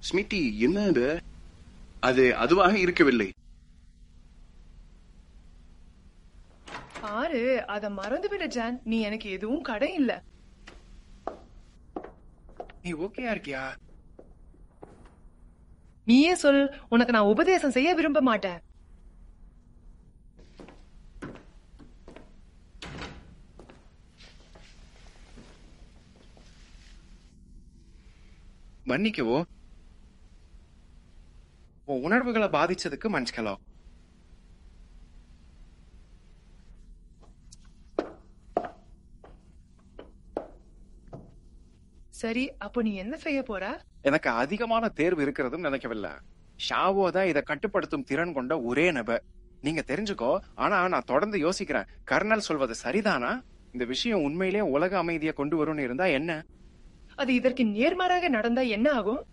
Smitty என்ன இது அது அதுவாக இருக்கவில்லை பாரு அத மறந்து விட ஜான் நீ எனக்கு எதுவும் கடை இல்ல நீ ஓகேயா இருக்கியா நீயே சொல் உனக்கு நான் உபதேசம் செய்ய விரும்ப மாட்டேன் மன்னிக்கவோ உன் உணர்வுகளை பாதிச்சதுக்கு மன்னிக்கலாம் சரி அப்போ நீ என்ன செய்ய போற எனக்கு அதிகமான தேர்வு இருக்கிறதுன்னு நினைக்கவில்லை ஷாவோ தான் இதை கட்டுப்படுத்தும் திறன் கொண்ட ஒரே நபர் நீங்க தெரிஞ்சுக்கோ ஆனா நான் தொடர்ந்து யோசிக்கிறேன் கர்னல் சொல்வது சரிதானா இந்த விஷயம் உண்மையிலேயே உலக அமைதியை கொண்டு வரும்னு இருந்தா என்ன அது இதற்கு நேர்மாறாக நடந்தா என்ன ஆகும்